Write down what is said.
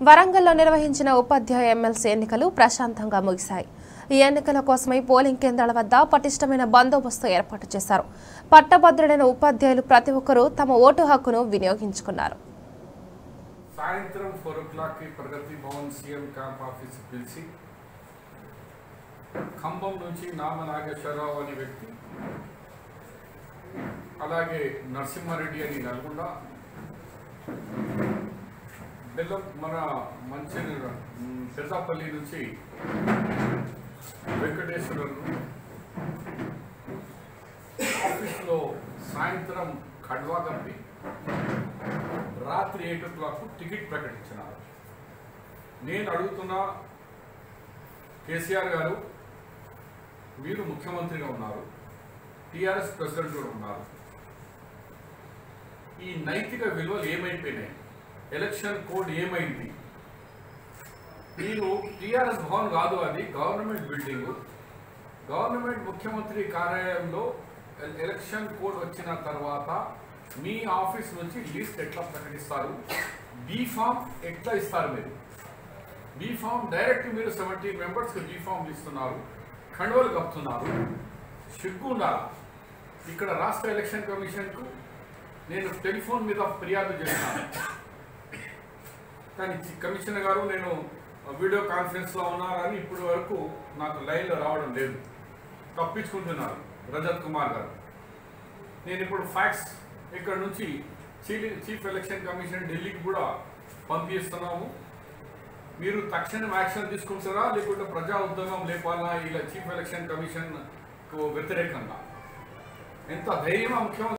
వరంగల్లో నిర్వహించిన ఉపాధ్యాయ ఎమ్మెల్సీ ఎన్నికలు ప్రశాంతంగా ముగిశాయి ఈ ఎన్నికల కోసమై పోలింగ్ కేంద్రాల వద్ద పటిష్టమైన బందోబస్తు ఏర్పాటు చేశారు పట్టభద్రుడైన ఉపాధ్యాయులు ప్రతి ఒక్కరూ తమ ఓటు హక్కును వినియోగించుకున్నారు సాయంత్రం ఫోర్ ఓ క్లాక్కి Pragathi Bhavan CM camp office పిలిచి ఖమ్మం నుంచి నామ నాగేశ్వరరావు అనే వ్యక్తి అలాగే నరసింహారెడ్డి అని నల్గొండ బెల్లం మన మంచి పెద్దపల్లి నుంచి వెంకటేశ్వరను ఆఫీస్లో సాయంత్రం ఖడ్వా కప్పి రాత్రి ఎయిట్ ఓ క్లాక్ టికెట్ ప్రకటించినారు నేను అడుగుతున్న కేసీఆర్ గారు మీరు ముఖ్యమంత్రిగా ఉన్నారు టీఆర్ఎస్ ప్రెసిడెంట్ కూడా ఉన్నారు ఈ నైతిక విలువలు ఏమైపోయినాయి ఎలక్షన్ కోడ్ ఏమైంది మీరు టీఆర్ఎస్ భవన్ కాదు అది గవర్నమెంట్ బిల్డింగ్ గవర్నమెంట్ ముఖ్యమంత్రి కార్యాలయంలో ఎల్- ఎలక్షన్ కోడ్ వచ్చిన తర్వాత మీ ఆఫీస్ నుంచి లిస్ట్ ఎట్లా ప్రకటిస్తారు బీ ఫామ్ ఎట్లా ఇస్తారు మీరు బీ ఫామ్ డైరెక్ట్ మీరు సెవెంటీన్ మెంబర్స్కి బీ ఫామ్ ఇస్తున్నారు ఖండవలు కప్పుతున్నారు సిగ్గు ఉండాలా ఇక్కడ రాష్ట్ర ఎలక్షన్ కమిషన్కు నేను టెలిఫోన్ మీద ఫిర్యాదు చేసినాను కానీ చి- కమిషనర్ గారు నేను వీడియో కాన్ఫరెన్స్లో ఉన్నారని ఇప్పటి వరకు నాకు లైన్లో రావడం లేదు తప్పించుకుంటున్నారు రజత్ కుమార్ గారు నేను ఇప్పుడు ఫ్యాక్స్ ఇక్కడ నుంచి చీఫ్ చీఫ్ ఎలక్షన్ కమిషన్ ఢిల్లీకి కూడా పంపిస్తున్నాము మీరు తక్షణం యాక్షన్ తీసుకుంటారా లేకుంటే ప్రజా ఉద్యమం లేపాలా ఇలా చీఫ్ ఎలక్షన్ కమిషన్కు వ్యతిరేకంగా ఎంత ధైర్యమా ముఖ్యమంత్రి